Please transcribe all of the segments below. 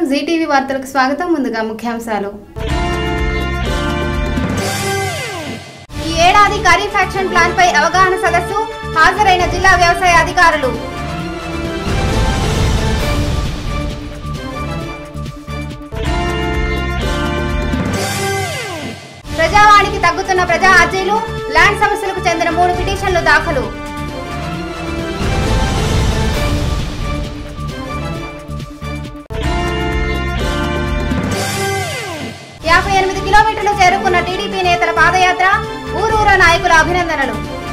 Zee TV వార్తలకు స్వాగతం ముందుగా ముఖ్యాంశాలు ఈ ఏడాది ఖరీఫ్ యాక్షన్ ప్లాన్ పై అవగాహన సదస్సు హాజరైన జిల్లా వ్యవసాయ అధికారులు ప్రజావాణికి తగ్గుతున్న ప్రజా అర్జీలు ల్యాండ్ సమస్యలకు చెందిన మూడు పిటిషన్లు దాఖలు యాభై ఎనిమిది కిలోమీటర్లు చేరుకున్న టీడీపీ నేతల పాదయాత్ర ఊరూర నాయకుల అభినందనలు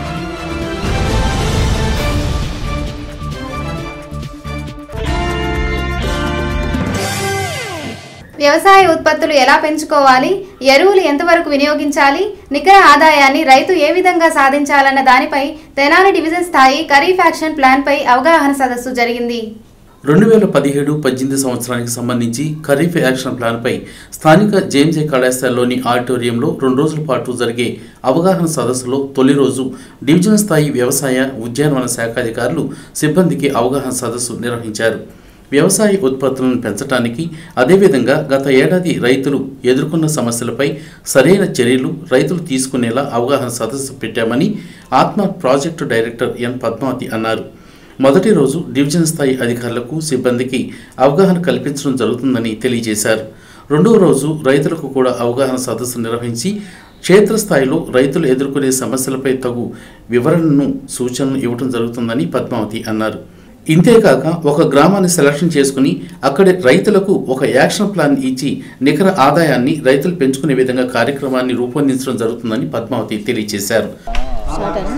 వ్యవసాయ ఉత్పత్తులు ఎలా పెంచుకోవాలి ఎరువులు ఎంతవరకు వినియోగించాలి నికర ఆదాయాన్ని రైతు ఏ విధంగా సాధించాలన్న దానిపై తెనాలి డివిజన్ స్థాయి ఖరీఫ్ యాక్షన్ ప్లాన్ పై అవగాహన సదస్సు జరిగింది రెండు వేల పదిహేడు పద్దెనిమిది సంవత్సరానికి సంబంధించి ఖరీఫ్ యాక్షన్ ప్లాన్పై స్థానిక జేఎంజే కళాశాలలోని ఆడిటోరియంలో రెండు రోజుల పాటు జరిగే అవగాహన సదస్సులో తొలి రోజు డివిజన్ స్థాయి వ్యవసాయ ఉద్యానవన శాఖ అధికారులు సిబ్బందికి అవగాహన సదస్సు నిర్వహించారు వ్యవసాయ ఉత్పత్తులను పెంచడానికి అదేవిధంగా గత ఏడాది రైతులు ఎదుర్కొన్న సమస్యలపై సరైన చర్యలు రైతులు తీసుకునేలా అవగాహన సదస్సు పెట్టామని ఆత్మ ప్రాజెక్టు డైరెక్టర్ ఎన్ పద్మావతి అన్నారు మొదటి రోజు డివిజన్ స్థాయి అధికారులకు సిబ్బందికి అవగాహన కల్పించడం జరుగుతుందని తెలియజేశారు రెండవ రోజు రైతులకు కూడా అవగాహన సదస్సు నిర్వహించి క్షేత్రస్థాయిలో రైతులు ఎదుర్కొనే సమస్యలపై తగు వివరణను సూచనలు ఇవ్వడం జరుగుతుందని పద్మావతి అన్నారు ఇంతేకాక ఒక గ్రామాన్ని సెలక్షన్ చేసుకుని అక్కడి రైతులకు ఒక యాక్షన్ ప్లాన్ ఇచ్చి నికర ఆదాయాన్ని రైతులు పెంచుకునే విధంగా కార్యక్రమాన్ని రూపొందించడం జరుగుతుందని పద్మావతి తెలియజేశారు స్టార్ట్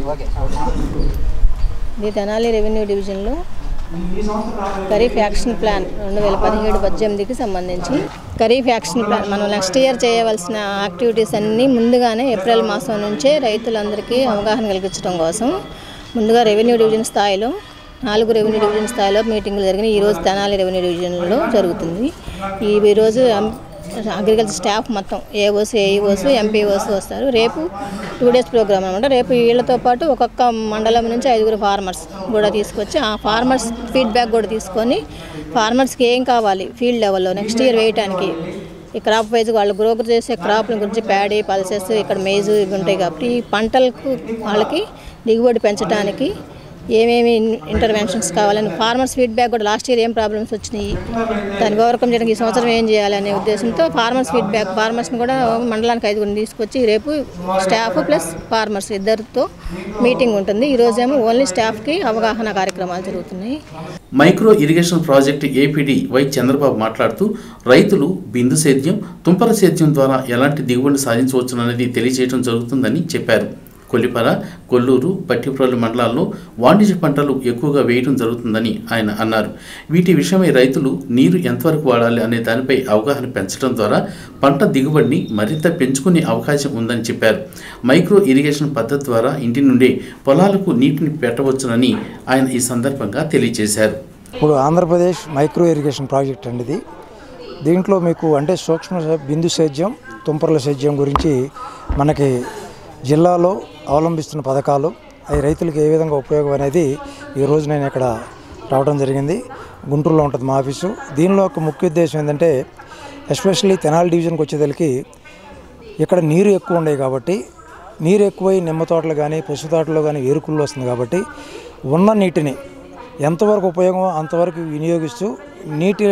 ఇది తెనాలి రెవెన్యూ డివిజన్లో ఖరీఫ్ యాక్షన్ ప్లాన్ రెండు వేల పదిహేడు పద్దెనిమిదికి సంబంధించి ఖరీఫ్ యాక్షన్ ప్లాన్ మనం నెక్స్ట్ ఇయర్ చేయవలసిన యాక్టివిటీస్ అన్నీ ముందుగానే ఏప్రిల్ మాసం నుంచే రైతులందరికీ అవగాహన కలిగించడం కోసం ముందుగా రెవెన్యూ డివిజన్ స్థాయిలో నాలుగు రెవెన్యూ డివిజన్ స్థాయిలో మీటింగ్లు జరిగినాయి ఈరోజు తెనాలి రెవెన్యూ డివిజన్లో జరుగుతుంది ఈ ఈరోజు ఎం- అగ్రికల్చర్ స్టాఫ్ మొత్తం ఏఓస్ ఏఈఓస్ ఎంపీఓస్ వస్తారు రేపు టూ డేస్ ప్రోగ్రామ్ అనమాట రేపు వీళ్ళతో పాటు ఒక్కొక్క మండలం నుంచి ఐదుగురు ఫార్మర్స్ కూడా తీసుకొచ్చి ఆ ఫార్మర్స్ ఫీడ్బ్యాక్ కూడా తీసుకొని ఫార్మర్స్కి ఏం కావాలి ఫీల్డ్ లెవెల్లో నెక్స్ట్ ఇయర్ వేయటానికి ఈ క్రాప్ వైజ్ వాళ్ళు గ్రోక్ చేసే క్రాప్ల గురించి ప్యాడీ పల్సెస్ ఇక్కడ మేజు ఇవి ఉంటాయి కాబట్టి ఈ పంటలకు వాళ్ళకి దిగుబడి పెంచడానికి ఏమేమి ఇంటర్వెన్షన్స్ కావాలని ఫార్మర్స్ ఫీడ్బ్యాక్ కూడా లాస్ట్ ఇయర్ ఏం ప్రాబ్లమ్స్ వచ్చినాయి దాన్ని ఓవర్కమ్ చేయడానికి ఈ సంవత్సరం ఏం చేయాలి అనే ఉద్దేశంతో ఫార్మర్స్ ఫీడ్బ్యాక్ ఫార్మర్స్ని కూడా మండలానికి ఐదుగురిని తీసుకొచ్చి రేపు స్టాఫ్ ప్లస్ ఫార్మర్స్ ఇద్దరితో మీటింగ్ ఉంటుంది ఈ రోజేమో ఓన్లీ స్టాఫ్కి అవగాహన కార్యక్రమాలు జరుగుతున్నాయి micro irrigation project APD Y Chandrababu మాట్లాడుతూ రైతులు బిందు సేద్యం తుంపర సేద్యం ద్వారా ఎలాంటి దిగుబడిని సాధించవచ్చుననేది తెలియజేయడం జరుగుతుందని చెప్పారు కొల్లిపర కొల్లూరు పట్టిప్రోలు మండలాల్లో వాణిజ్య పంటలు ఎక్కువగా వేయడం జరుగుతుందని ఆయన అన్నారు వీటి విషయమై రైతులు నీరు ఎంతవరకు వాడాలి అనే దానిపై అవగాహన పెంచడం ద్వారా పంట దిగుబడిని మరింత పెంచుకునే అవకాశం ఉందని చెప్పారు మైక్రో ఇరిగేషన్ పద్ధతి ద్వారా ఇంటి నుండే పొలాలకు నీటిని పెట్టవచ్చునని ఆయన ఈ సందర్భంగా తెలియజేశారు ఇప్పుడు ఆంధ్రప్రదేశ్ మైక్రో ఇరిగేషన్ ప్రాజెక్ట్ అండి ఇది దీంట్లో మీకు అంటే సూక్ష్మ సే- బిందు సేద్యం తుంపర్ల సేద్యం గురించి మనకి జిల్లాలో అవలంబిస్తున్న పథకాలు అవి రైతులకు ఏ విధంగా ఉపయోగం అనేది ఈరోజు నేను ఇక్కడ రావడం జరిగింది గుంటూరులో ఉంటుంది మా ఆఫీసు దీనిలో ఒక ముఖ్య ఉద్దేశం ఏంటంటే ఎస్పెషల్లీ తెనాలి డివిజన్కి వచ్చేసరికి ఇక్కడ నీరు ఎక్కువ ఉండేవి కాబట్టి నీరు ఎక్కువై నిమ్మ తోటలు కానీ పసుపు తోటలో కానీ ఏరుకుళ్ళు వస్తుంది కాబట్టి ఉన్న నీటిని ఎంతవరకు ఉపయోగమో అంతవరకు వినియోగిస్తూ నీటి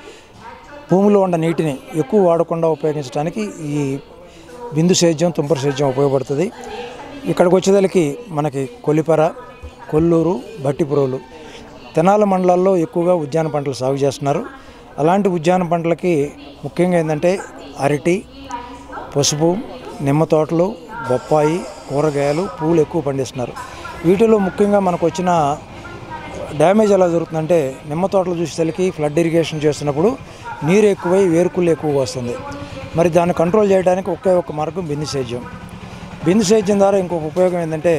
భూమిలో ఉన్న నీటిని ఎక్కువ వాడకుండా ఉపయోగించడానికి ఈ బిందు సేద్యం తుంపర సేద్యం ఉపయోగపడుతుంది ఇక్కడికి వచ్చేదానికి మనకి కొల్లిపర కొల్లూరు బట్టిపురోలు తెనాల మండలాల్లో ఎక్కువగా ఉద్యాన పంటలు సాగు చేస్తున్నారు అలాంటి ఉద్యాన పంటలకి ముఖ్యంగా ఏంటంటే అరటి పసుపు నిమ్మ తోటలు బొప్పాయి కూరగాయలు పూలు ఎక్కువ పండిస్తున్నారు వీటిలో ముఖ్యంగా మనకు వచ్చిన డ్యామేజ్ ఎలా జరుగుతుందంటే నిమ్మ తోటలు చూసేసరికి ఫ్లడ్ ఇరిగేషన్ చేస్తున్నప్పుడు నీరు ఎక్కువై వేరుకుళ్ళు ఎక్కువగా వస్తుంది మరి దాన్ని కంట్రోల్ చేయడానికి ఒకే ఒక మార్గం బిందు సేద్యం బిందు సేద్యం ద్వారా ఇంకొక ఉపయోగం ఏంటంటే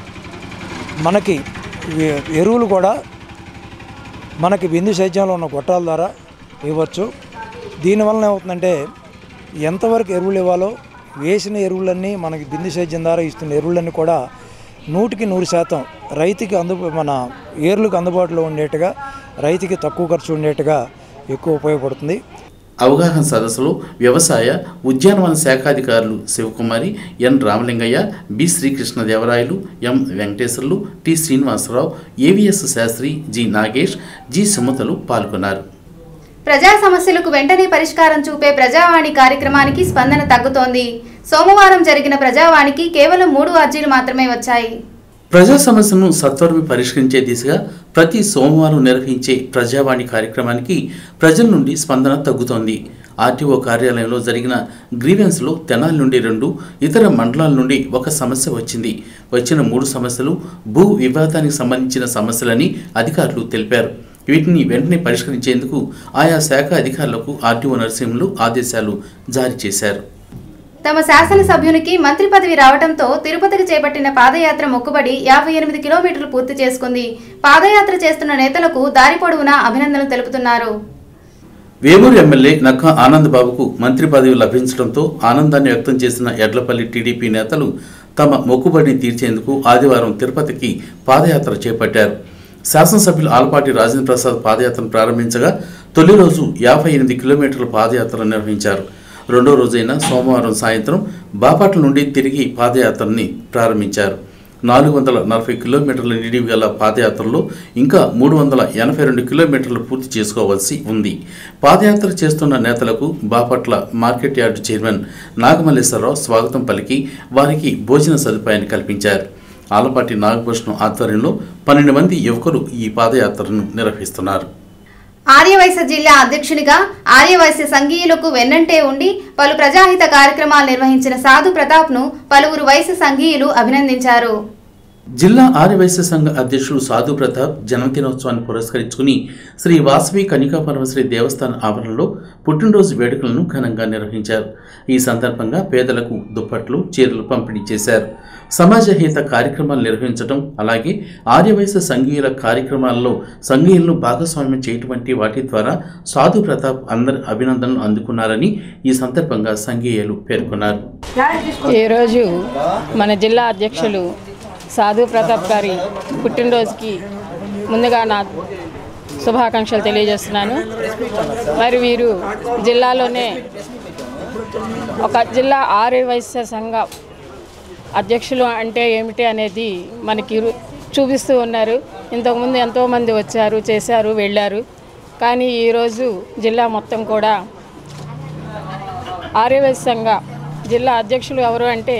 మనకి ఎ- ఎరువులు కూడా మనకి బిందు సేద్యంలో ఉన్న గొట్టాల ద్వారా ఇవ్వచ్చు దీనివలన ఏమవుతుందంటే ఎంతవరకు ఎరువులు ఇవ్వాలో వేసిన ఎరువులన్నీ మనకి బిందు సేద్యం ద్వారా ఇస్తున్న ఎరువులన్నీ కూడా నూటికి నూరు శాతం రైతుకి అందు మన ఏర్లకు అందుబాటులో ఉండేట్టుగా రైతుకి తక్కువ ఖర్చు ఉండేట్టుగా ఎక్కువ ఉపయోగపడుతుంది అవగాహన సదస్సులో వ్యవసాయ ఉద్యానవన శాఖాధికారులు Sivakumari N Ramalingaiah B Srikrishnadevarayalu M Venkateswarlu T Srinivasarao AVS Sastry G Nagesh G సుమతలు పాల్గొన్నారు ప్రజా సమస్యలకు వెంటనే పరిష్కారం చూపే ప్రజావాణి కార్యక్రమానికి స్పందన తగ్గుతోంది సోమవారం జరిగిన ప్రజావాణికి కేవలం మూడు అర్జీలు మాత్రమే వచ్చాయి ప్రజా సమస్యను సత్వరమే పరిష్కరించే దిశగా ప్రతి సోమవారం నిర్వహించే ప్రజావాణి కార్యక్రమానికి ప్రజల నుండి స్పందన తగ్గుతోంది ఆర్టీఓ కార్యాలయంలో జరిగిన గ్రీవెన్స్లో తెనాలి నుండి రెండు ఇతర మండలాల నుండి ఒక సమస్య వచ్చింది వచ్చిన మూడు సమస్యలు భూ వివాదానికి సంబంధించిన సమస్యలని అధికారులు తెలిపారు వీటిని వెంటనే పరిష్కరించేందుకు ఆయా శాఖ అధికారులకు ఆర్టీఓ నరసింహులు ఆదేశాలు జారీ చేశారు తమ శాసనసభ్యునికి మంత్రి పదవి రావడంతో తిరుపతికి చేపట్టిన పాదయాత్ర మొక్కుబడి యాభై ఎనిమిది కిలోమీటర్లు పూర్తి చేసుకుంది పాదయాత్ర చేస్తున్న నేతలకు దారి పొడవునా అభినందనలు తెలుపుతున్నారు వేమూరు ఎమ్మెల్యే నక్కా ఆనంద్ బాబుకు మంత్రి పదవి లభించడంతో ఆనందాన్ని వ్యక్తం చేసిన ఎడ్లపల్లి టీడీపీ నేతలు తమ మొక్కుబడిని తీర్చేందుకు ఆదివారం తిరుపతికి పాదయాత్ర చేపట్టారు శాసనసభ్యులు ఆలపాటి రాజేంద్ర ప్రసాద్ పాదయాత్రను ప్రారంభించగా తొలి రోజు యాభై ఎనిమిది కిలోమీటర్ల పాదయాత్ర నిర్వహించారు రెండో రోజైన సోమవారం సాయంత్రం బాపట్ల నుండి తిరిగి పాదయాత్రని ప్రారంభించారు నాలుగు వందల నలభై కిలోమీటర్ల నిడివి గల పాదయాత్రలో ఇంకా మూడు వందల ఎనభై రెండు కిలోమీటర్లు పూర్తి చేసుకోవాల్సి ఉంది పాదయాత్ర చేస్తున్న నేతలకు Bapatla market yard chairman Nagamalleswararao స్వాగతం పలికి వారికి భోజన సదుపాయాన్ని కల్పించారు ఆలపాటి నాగభూషణం ఆధ్వర్యంలో పన్నెండు మంది యువకులు ఈ పాదయాత్రను నిర్వహిస్తున్నారు ఆర్యవైశ్య జిల్లా అధ్యక్షునిగా ఆర్యవైశ్య సంఘీయులకు వెన్నంటే ఉండి పలు ప్రజాహిత కార్యక్రమాలు నిర్వహించిన సాధు ప్రతాప్ను పలువురు వైశ్య సంఘీయులు అభినందించారు జిల్లా ఆర్యవైశ్య సంఘ అధ్యక్షుడు సాధు ప్రతాప్ జన్మదినోత్సవాన్ని పురస్కరించుకుని శ్రీ వాసవి కనికా పరమశ్రీ దేవస్థాన ఆవరణలో పుట్టినరోజు వేడుకలను ఘనంగా నిర్వహించారు ఈ సందర్భంగా పేదలకు దుప్పట్లు చీరలు పంపిణీ చేశారు సమాజహిత కార్యక్రమాలు నిర్వహించడం అలాగే ఆర్యవైశ్య సంఘీయుల కార్యక్రమాల్లో సంఘీయులను భాగస్వామ్యం చేయటం వంటి వాటి ద్వారా సాధు ప్రతాప్ అందరి అభినందనలు అందుకున్నారని ఈ సందర్భంగా సంఘీయులు పేర్కొన్నారు ఈరోజు మన జిల్లా అధ్యక్షులు సాధు ప్రతాప్ గారి పుట్టినరోజుకి ముందుగా నా శుభాకాంక్షలు తెలియజేస్తున్నాను మరి వీరు జిల్లాలోనే ఒక జిల్లా ఆర్య వైశ్య సంఘ అధ్యక్షులు అంటే ఏమిటి అనేది మనకి రు- చూపిస్తూ ఉన్నారు ఇంతకుముందు ఎంతోమంది వచ్చారు చేశారు వెళ్ళారు కానీ ఈరోజు జిల్లా మొత్తం కూడా ఆర్యవైశ్య సంఘ జిల్లా అధ్యక్షులు ఎవరు అంటే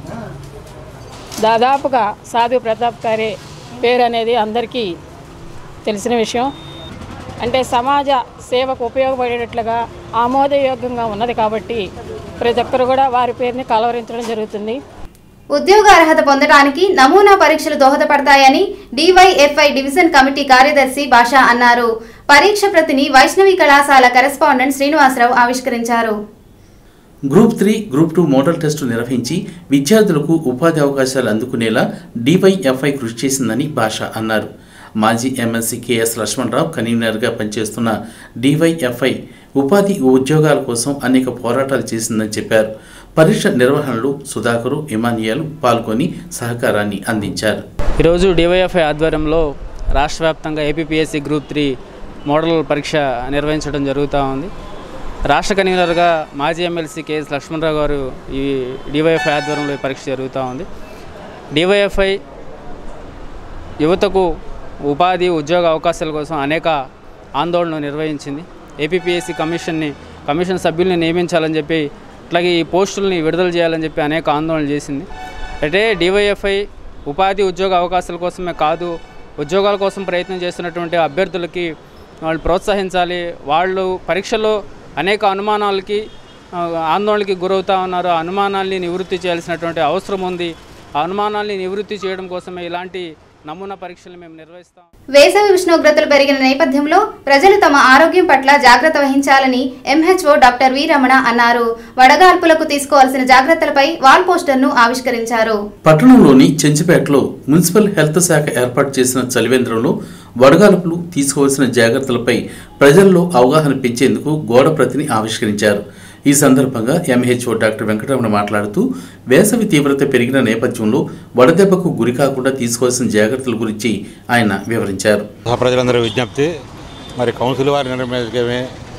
దాదాపుగా సాధు ప్రతాప్ గారే పేరు అనేది అందరికీ తెలిసిన విషయం అంటే సమాజ సేవకు ఉపయోగపడేటట్లుగా ఆమోదయోగ్యంగా ఉన్నది కాబట్టి ప్రతి ఒక్కరు కూడా వారి పేరుని కలవరించడం జరుగుతుంది ఉద్యోగ అర్హత పొందడానికి నమూనా పరీక్షలు దోహదపడతాయని డివైఎఫ్ఐ డివిజన్ కమిటీ కార్యదర్శి భాష అన్నారు పరీక్ష ప్రతిని వైష్ణవి కళాశాల కరెస్పాండెంట్ శ్రీనివాసరావు ఆవిష్కరించారు group three group two model test నిర్వహించి విద్యార్థులకు ఉపాధి అవకాశాలు అందుకునేలా డివైఎఫ్ఐ కృషి చేసిందని భాష అన్నారు మాజీ ఎమ్మెల్సీ కెఎస్ లక్ష్మణరావు కన్వీనర్గా పనిచేస్తున్న డివైఎఫ్ఐ ఉపాధి ఉద్యోగాల కోసం అనేక పోరాటాలు చేసిందని చెప్పారు పరీక్ష నిర్వహణలో సుధాకరు ఇమానియాలు పాల్గొని సహకారాన్ని అందించారు ఈరోజు డివైఎఫ్ఐ ఆధ్వర్యంలో రాష్ట్ర వ్యాప్తంగా ఏపీఎస్సి గ్రూప్ త్రీ మోడల్ పరీక్ష నిర్వహించడం జరుగుతూ ఉంది రాష్ట్ర కన్వీనర్గా మాజీ ఎమ్మెల్సీ కేఎస్ లక్ష్మణరావు గారు ఈ డివైఎఫ్ఐ ఆధ్వర్యంలో ఈ పరీక్ష జరుగుతూ ఉంది డివైఎఫ్ఐ యువతకు ఉపాధి ఉద్యోగ అవకాశాల కోసం అనేక ఆందోళనలు నిర్వహించింది ఏపీఎస్సి కమిషన్ని కమిషన్ సభ్యుల్ని నియమించాలని చెప్పి అట్లాగే ఈ పోస్టుల్ని విడుదల చేయాలని చెప్పి అనేక ఆందోళనలు చేసింది అంటే డివైఎఫ్ఐ ఉపాధి ఉద్యోగ అవకాశాల కోసమే కాదు ఉద్యోగాల కోసం ప్రయత్నం చేస్తున్నటువంటి అభ్యర్థులకి వాళ్ళు ప్రోత్సహించాలి వాళ్ళు పరీక్షలో అనేక అనుమానాలకి ఆ, ఆందోళనకి గురవుతా ఉన్నారు ఆ అనుమానాల్ని నివృత్తి చేయాల్సినటువంటి అవసరం ఉంది ఆ అనుమానాల్ని నివృత్తి చేయడం కోసమే ఇలాంటి నమూనా పరీక్షలు మేము నిర్వహిస్తాం వేసవి ఉష్ణోగ్రతలు పెరిగిన నేపథ్యంలో ప్రజలు తమ ఆరోగ్యం పట్ల జాగ్రత్త వహించాలని ఎంహెచ్ఓ డాక్టర్ వి రమణ అన్నారు వడగాల్పులకు తీసుకోవాల్సిన జాగ్రత్తలపై వాల్ పోస్టర్ను ఆవిష్కరించారు పట్టణంలోని చెంచిపేటలో మున్సిపల్ హెల్త్ శాఖ ఏర్పాటు చేసిన చలివేంద్రంలో వడగాల్పులు తీసుకోవాల్సిన జాగ్రత్తలపై ప్రజల్లో అవగాహన పెంచేందుకు గోడ ప్రతిని ఆవిష్కరించారు ఈ సందర్భంగా ఎంహెచ్ఓ డాక్టర్ వెంకటరమణ మాట్లాడుతూ వేసవి తీవ్రత పెరిగిన నేపథ్యంలో వడదెబ్బకు గురి కాకుండా తీసుకోవాల్సిన జాగ్రత్తల గురించి ఆయన వివరించారు సహ ప్రజలందరూ విజ్ఞప్తి మరి కౌన్సిల్ వారి నిర్ణయమే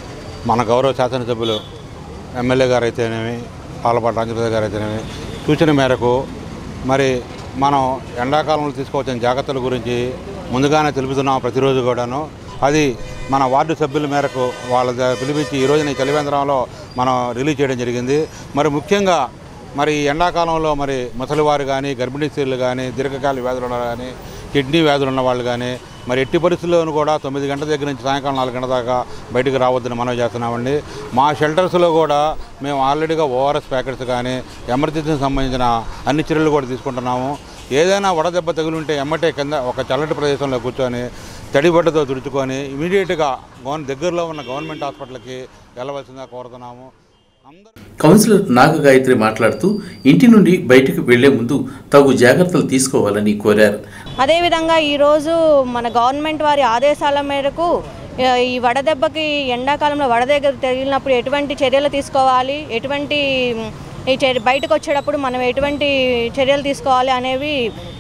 మన గౌరవ శాసనసభ్యులు ఎమ్మెల్యే గారు అయితేనేమి పాలపాటి రాజప్రసాద్ గారు అయితేనేమి సూచన మేరకు మరి మనం ఎండాకాలంలో తీసుకోవాల్సిన జాగ్రత్తల గురించి ముందుగానే తెలుపుతున్నాం ప్రతిరోజు కూడాను అది మన వార్డు సభ్యుల మేరకు వాళ్ళ ద- పిలిపించి ఈ రోజున ఈ చలివేంద్రంలో మనం రిలీజ్ చేయడం జరిగింది మరి ముఖ్యంగా మరి ఈ ఎండాకాలంలో మరి ముసలివారు కానీ గర్భిణీ స్త్రీలు కానీ దీర్ఘకాల వ్యాధులు ఉన్న కానీ కిడ్నీ వ్యాధులు ఉన్న వాళ్ళు కానీ మరి ఎట్టి పరిస్థితుల్లోనూ కూడా తొమ్మిది గంటల దగ్గర నుంచి సాయంకాలం నాలుగు గంటల దాకా బయటకు రావద్దని మనం చేస్తున్నామండి మా షెల్టర్స్లో కూడా మేము ఆల్రెడీగా ఓఆర్ఎస్ ప్యాకెట్స్ కానీ ఎమర్జెన్సీకి సంబంధించిన అన్ని చర్యలు కూడా తీసుకుంటున్నాము ఏదైనా వడదెబ్బ తగులుంటే ఎమ్మటే కింద ఒక చల్లటి ప్రదేశంలో కూర్చొని తడిబట్టతో తుడుచుకొని ఇమీడియట్గా గవర్న దగ్గరలో ఉన్న గవర్నమెంట్ హాస్పిటల్కి వెళ్ళవలసిందిగా కోరుతున్నాము అందరూ కౌన్సిలర్ నాగ గాయత్రి మాట్లాడుతూ ఇంటి నుండి బయటకు వెళ్లే ముందు తగు జాగ్రత్తలు తీసుకోవాలని కోరారు అదేవిధంగా ఈరోజు మన గవర్నమెంట్ వారి ఆదేశాల మేరకు ఆ, ఈ వడదెబ్బకి ఎండాకాలంలో వడదెబ్బ తగిలినప్పుడు ఎటువంటి చర్యలు తీసుకోవాలి ఎటువంటి మ్, ఈ చర్య బయటకు వచ్చేటప్పుడు మనం ఎటువంటి చర్యలు తీసుకోవాలి అనేవి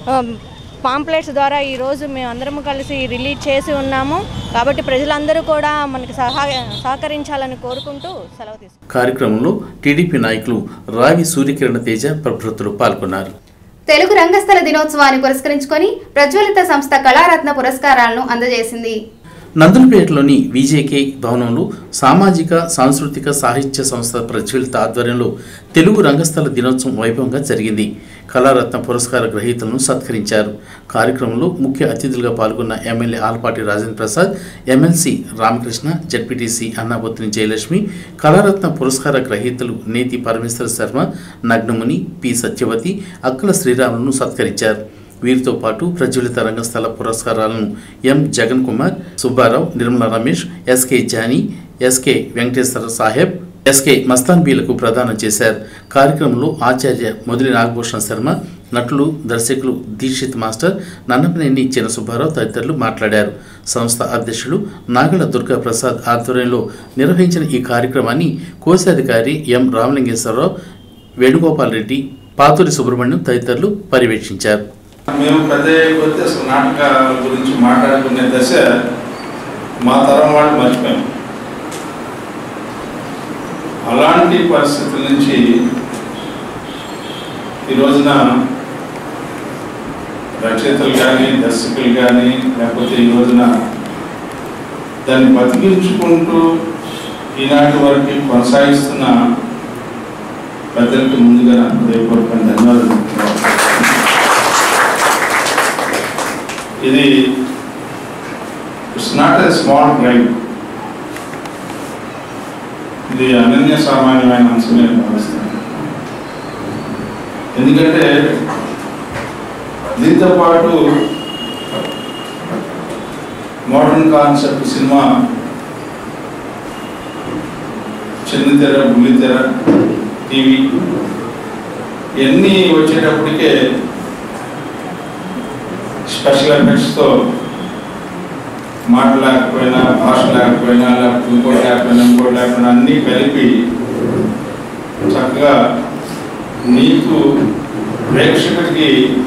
పాంప్లెట్స్ ద్వారా ఈరోజు మేము అందరం కలిసి రిలీజ్ చేసి ఉన్నాము కాబట్టి ప్రజలందరూ కూడా మనకి సహా సహకరించాలని కోరుకుంటూ సెలవు తీసుకుంటాం కార్యక్రమంలో టీడీపీ నాయకులు రావి సూర్యకిరణ తేజ ప్రభృతులు పాల్గొన్నారు తెలుగు రంగస్థల దినోత్సవాన్ని పురస్కరించుకొని ప్రజ్వలిత సంస్థ కళారత్న పురస్కారాలను అందజేసింది నందులపేటలోని విజేకే భవనంలో సామాజిక సాంస్కృతిక సాహిత్య సంస్థ ప్రజ్వలిత ఆధ్వర్యంలో తెలుగు రంగస్థల దినోత్సవం వైభవంగా జరిగింది కళారత్న పురస్కార గ్రహీతలను సత్కరించారు కార్యక్రమంలో ముఖ్య అతిథులుగా పాల్గొన్న MLA Alapati Rajendra Prasad MLC Ramakrishna ZPTC Annabothini Jayalakshmi Kalaratna పురస్కార గ్రహీతలు నేతి పరమేశ్వర శర్మ నగ్నముని పి సత్యవతి అక్కల శ్రీరాములను సత్కరించారు వీరితో పాటు ప్రజ్వలిత రంగస్థల పురస్కారాలను M Jagan Kumar Subbarao Nirmala Ramesh SK Jani SK Venkateswara Saheb SK Mastan బీలకు ప్రదానం చేశారు కార్యక్రమంలో ఆచార్య మొదలి నాగభూషణ శర్మ నటులు దర్శకులు దీక్షిత్ మాస్టర్ నన్నపనేని చిన్న సుబ్బారావు తదితరులు మాట్లాడారు సంస్థ అధ్యక్షులు నాగల దుర్గా ప్రసాద్ ఆధ్వర్యంలో నిర్వహించిన ఈ కార్యక్రమాన్ని కోశాధికారి ఎం రామలింగేశ్వరరావు వేణుగోపాల్ రెడ్డి పాతూరి సుబ్రహ్మణ్యం తదితరులు పర్యవేక్షించారు మేము పెద్ద కొద్ది అసలు నాటకాల గురించి మాట్లాడుకునే దశ మా తరం వాళ్ళు మర్చిపోయాం అలాంటి పరిస్థితుల నుంచి ఈ రోజున రచయితలు కానీ దర్శకులు కానీ లేకపోతే ఈ రోజున దాన్ని బతికించుకుంటూ ఈనాటి వరకు కొనసాగిస్తున్న పెద్దలకి ముందుగా నాకు హృదయపూర్వక ధన్యవాదాలు ఇది it's not a small drive ఇది అనన్య సామాన్యమైన అంశం నేను భావిస్తాను ఎందుకంటే దీంతో పాటు మోడర్న్ కాన్సెప్ట్ సినిమా చిన్న తెర బుల్లి తెర టీవీ ఇవన్నీ వచ్చేటప్పటికే స్పెషల్ ఎఫెక్ట్స్తో మాట లేకపోయినా భాష లేకపోయినా లేకపోతే ఇంకోటి లేకపోయినా ఇంకోటి లేకపోయినా అన్నీ కలిపి చక్కగా నీకు ప్రేక్షకుడికి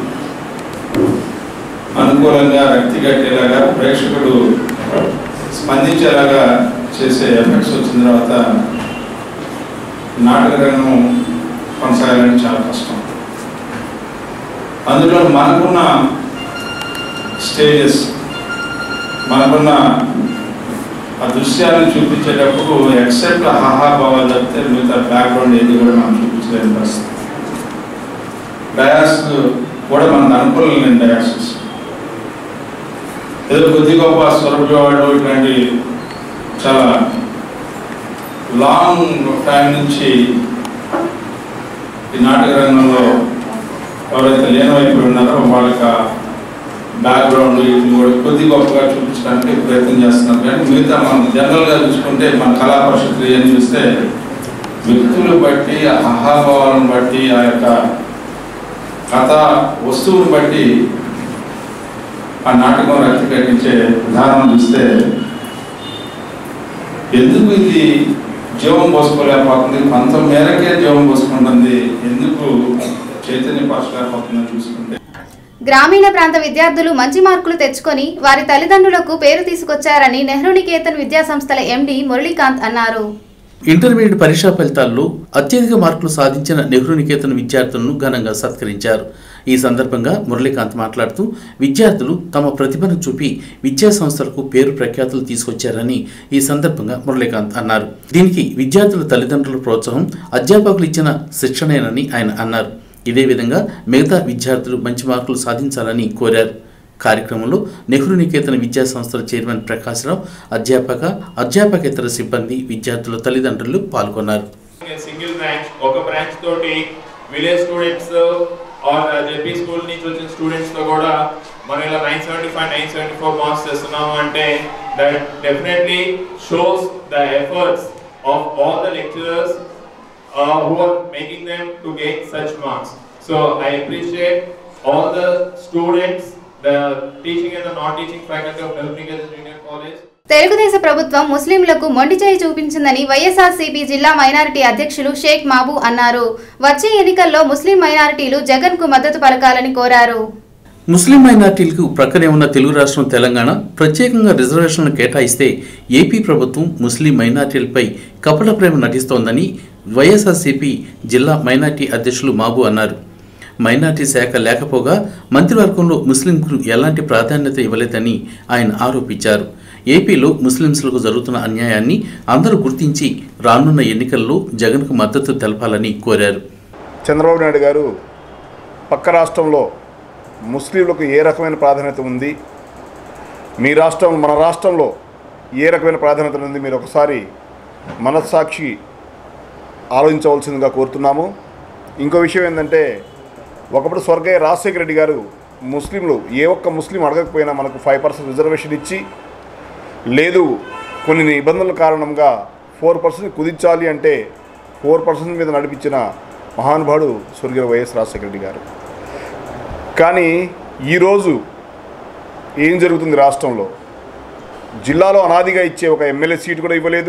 అనుకూలంగా రక్తి కట్టేలాగా ప్రేక్షకుడు స్పందించేలాగా చేసే ఎఫెక్ట్స్ వచ్చిన తర్వాత నాటక రంగం కొనసాగాలని చాలా కష్టం అందులో మనకున్న స్టేజెస్ మనకున్న ఆ దృశ్యాలను చూపించేటప్పుడు ఎక్సెప్ట్ హాహాభావాలు తప్పితే మిగతా బ్యాక్గ్రౌండ్ ఏది కూడా మనం చూపించలేని పరిస్థితి డయాస్ కూడా మనకు అనుకూలం లేని డయాసిస్ ఏదో కొద్ది గొప్ప స్వరూపేవాళ్ళు ఇట్లాంటి చాలా లాంగ్ టైం నుంచి ఈ నాటక రంగంలో ఎవరైతే లేనవైపు ఉన్నారో వాళ్ళకి బ్యాక్గ్రౌండ్ ఇది కూడా కొద్ది గొప్పగా చూపించడానికి ప్రయత్నం చేస్తున్నారు కానీ మిగతా మనం జనరల్గా చూసుకుంటే మన కళా పరిషత్తులు ఏం చూస్తే వ్యక్తులు బట్టి ఆ అహాభావాలను బట్టి ఆ యొక్క కథ వస్తువుని బట్టి ఆ నాటకం రక్తి కట్టించే విధానం చూస్తే ఎందుకు ఇది జీవం పోసుకోలేకపోతుంది కొంత మేరకే జీవం పోసుకుంటుంది ఎందుకు చైతన్య పరచలేకపోతుందని చూసుకుంటే గ్రామీణ ప్రాంత విద్యార్థులు మంచి మార్కులు తెచ్చుకొని వారి తల్లిదండ్రులకు పేరు తీసుకొచ్చారని నెహ్రూ నికేతన్ విద్యాసంస్థల ఎండి మురళీకాంత్ అన్నారు ఇంటర్మీడియట్ పరీక్షా ఫలితాల్లో అత్యధిక మార్కులు సాధించిన నెహ్రూ నికేతన్ విద్యార్థులను ఘనంగా సత్కరించారు ఈ సందర్భంగా మురళీకాంత్ మాట్లాడుతూ విద్యార్థులు తమ ప్రతిభను చూపి విద్యా సంస్థలకు పేరు ప్రఖ్యాతులు తీసుకొచ్చారని ఈ సందర్భంగా మురళీకాంత్ అన్నారు దీనికి విద్యార్థుల తల్లిదండ్రుల ప్రోత్సాహం అధ్యాపకులు ఇచ్చిన శిక్షణేనని ఆయన అన్నారు ఇదే విధంగా మిగతా విద్యార్థులు మంచి మార్కులు సాధించాలని కోరారు కార్యక్రమంలో నెహ్రూ నికేతన విద్యా సంస్థల చైర్మన్ ప్రకాశ్రావు అధ్యాపక అధ్యాపకేతర సిబ్బంది విద్యార్థుల తల్లిదండ్రులు పాల్గొన్నారు సింగిల్ బ్రాంచ్ ఒక బ్రాంచ్ తోటి village students R JP school నుంచి వచ్చిన స్టూడెంట్స్ తో కూడా మనం ఇలా nine seventy five nine seventy four marks చేస్తున్నాము అంటే that definitely shows the efforts of all the lecturers who are making them to get such marks so I appreciate all the students the teaching and the non teaching faculty of developing junior college Telugu Desam ప్రభుత్వం ముస్లింలకు మొండి చేయి చూపించిందని వైఎస్ఆర్సీపీ జిల్లా minority అధ్యక్షులు షేక్ మాబు అన్నారు వచ్చే ఎన్నికల్లో ముస్లిం మైనారిటీలు జగన్ కు మద్దతు పలకాలని కోరారు ముస్లిం మైనార్టీలకు ప్రక్కనే ఉన్న తెలుగు రాష్ట్రం తెలంగాణ ప్రత్యేకంగా రిజర్వేషన్లు కేటాయిస్తే ఏపీ ప్రభుత్వం ముస్లిం మైనార్టీలపై కపట ప్రేమ నటిస్తోందని వైఎస్ఆర్సీపీ జిల్లా మైనార్టీ అధ్యక్షులు మాబు అన్నారు మైనార్టీ శాఖ లేకపోగా మంత్రివర్గంలో ముస్లింకు ఎలాంటి ప్రాధాన్యత ఇవ్వలేదని ఆయన ఆరోపించారు ఏపీలో ముస్లింస్లకు జరుగుతున్న అన్యాయాన్ని అందరూ గుర్తించి రానున్న ఎన్నికల్లో జగన్కు మద్దతు తెలపాలని కోరారు చంద్రబాబు నాయుడు గారు పక్క రాష్ట్రంలో ముస్లింలకు ఏ రకమైన ప్రాధాన్యత ఉంది మీ రాష్ట్రం మన రాష్ట్రంలో ఏ రకమైన ప్రాధాన్యత ఉంది మీరు ఒకసారి మనస్సాక్షి ఆలోచించవలసిందిగా కోరుతున్నాము ఇంకో విషయం ఏంటంటే ఒకప్పుడు స్వర్గయ్య రాజశేఖర రెడ్డి గారు ముస్లింలు ఏ ఒక్క ముస్లిం అడగకపోయినా మనకు ఫైవ్ పర్సెంట్ రిజర్వేషన్ ఇచ్చి లేదు కొన్ని నిబంధనల కారణంగా ఫోర్ పర్సెంట్ కుదించాలి అంటే ఫోర్ పర్సెంట్ మీద నడిపించిన మహానుభావుడు స్వర్గీయ వైఎస్ రాజశేఖర రెడ్డి గారు కానీ ఈరోజు ఏం జరుగుతుంది రాష్ట్రంలో జిల్లాలో అనాదిగా ఇచ్చే ఒక ఎమ్మెల్యే సీటు కూడా ఇవ్వలేదు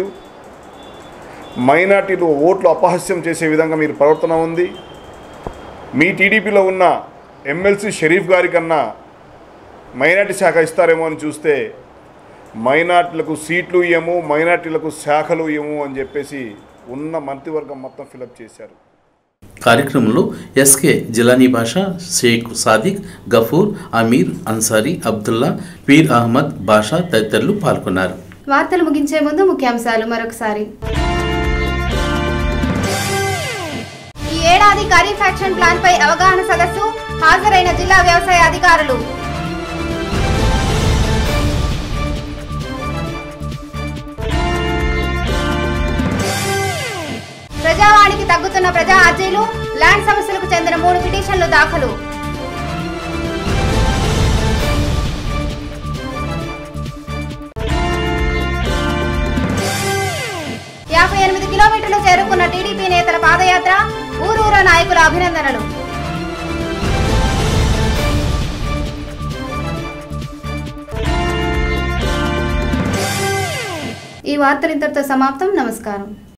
మైనార్టీలు ఓట్లు అపహాస్యం చేసే విధంగా మీరు ప్రవర్తన ఉంది మీ టీడీపీలో ఉన్న ఎమ్మెల్సీ షరీఫ్ గారి కన్నా మైనార్టీ శాఖ ఇస్తారేమో అని చూస్తే మైనార్టీలకు సీట్లు ఇయ్యము మైనార్టీలకు శాఖలు ఇయ్యము అని చెప్పేసి ఉన్న మంత్రివర్గం మొత్తం ఫిలప్ చేశారు కార్యక్రమంలో ఎస్కే జిలానీ బాషా షేక్ సాదిక్ గఫూర్ అమీర్ అన్సారీ అబ్దుల్లా పీర్ అహ్మద్ బాషా తదితరులు పాల్గొన్నారు వార్తలు ముగించే ముందు ముఖ్యాంశాలు మరొకసారి ఈ ఏడాది ఖరీఫ్ యాక్షన్ ప్లాన్ పై అవగాహన సదస్సు హాజరైన జిల్లా వ్యవసాయ అధికారులు ప్రజావాణికి తగ్గుతున్న ప్రజా అర్జీలు ల్యాండ్ సమస్యలకు చెందిన మూడు పిటిషన్లు దాఖలు యాభై ఎనిమిది కిలోమీటర్లు చేరుకున్న టీడీపీ నేతల పాదయాత్ర ఊరూర నాయకుల అభినందనలు ఈ వార్తలు ఇంతటితో సమాప్తం నమస్కారం